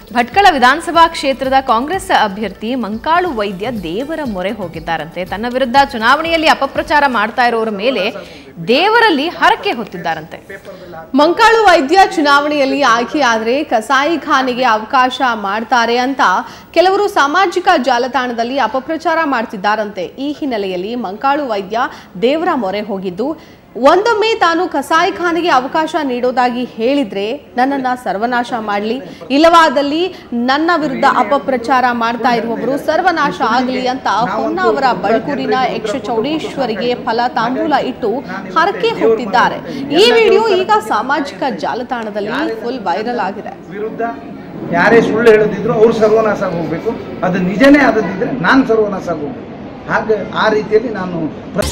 ಭಟ್ಕಳ ವಿಧಾನಸಭಾ ಕ್ಷೇತ್ರದ ಕಾಂಗ್ರೆಸ್ ಅಭ್ಯರ್ಥಿ ಮಂಕಾಳು ವೈದ್ಯ ದೇವರ ಮೊರೆ ಹೋಗಿದ್ದಾರಂತೆ ತನ್ನ ವಿರುದ್ಧ ಚುನಾವಣೆಯಲ್ಲಿ ಅಪಪ್ರಚಾರ ಮಾಡ್ತಾ ಇರೋರ ಮೇಲೆ ದೇವರಲ್ಲಿ ಹರಕೆ ಹೊತ್ತಿದ್ದಾರಂತೆ ಮಂಕಾಳು ವೈದ್ಯ ಚುನಾವಣೆಯಲ್ಲಿ ಆಯ್ಕೆಯಾದರೆ ಕಸಾಯಿಖಾನೆಗೆ ಅವಕಾಶ ಮಾಡ್ತಾರೆ ಅಂತ ಕೆಲವರು ಸಾಮಾಜಿಕ ಜಾಲತಾಣದಲ್ಲಿ ಅಪಪ್ರಚಾರ ಮಾಡ್ತಿದ್ದಾರಂತೆ ಈ ಹಿನ್ನೆಲೆಯಲ್ಲಿ ಮಂಕಾಳು ವೈದ್ಯ ದೇವರ ಮೊರೆ ಹೋಗಿದ್ದು ಒಂದೊಮ್ಮೆ ತಾನು ಕಸಾಯಿಖಾನೆಗೆ ಅವಕಾಶ ನೀಡೋದಾಗಿ ಹೇಳಿದ್ರೆ ನನ್ನನ್ನ ಸರ್ವನಾಶ ಮಾಡಲಿ ಇಲ್ಲವಾದಲ್ಲಿ ನನ್ನ ವಿರುದ್ಧ ಅಪಪ್ರಚಾರ ಮಾಡ್ತಾ ಇರುವವರು ಸರ್ವನಾಶ ಆಗಲಿ ಅಂತ ಹೊನ್ನಾವರ ಬಳ್ಕೂರಿನ ಯಕ್ಷ ಚೌಡೇಶ್ವರಿಗೆ ಫಲ ತಾಂಬೂಲ ಇಟ್ಟು ಹರಕೆ ಹೊತ್ತಿದ್ದಾರೆ ಈ ವಿಡಿಯೋ ಈಗ ಸಾಮಾಜಿಕ ಜಾಲತಾಣದಲ್ಲಿ ಫುಲ್ ವೈರಲ್ ಆಗಿದೆ ವಿರುದ್ಧ ಯಾರೇ ಸುಳ್ಳು ಹೇಳದಿದ್ರು ಅವ್ರು ಸರ್ವನಾಶ ಆಗಿ ಹೋಗ್ಬೇಕು ಅದು ನಿಜನೇ ಆದದಿದ್ರೆ ನಾನು ಸರ್ವನಾಶ ಆಗಿ ಹೋಗ್ಬೇಕು ಹಾಗೆ ಆ ರೀತಿಯಲ್ಲಿ ನಾನು ಪ್ರ-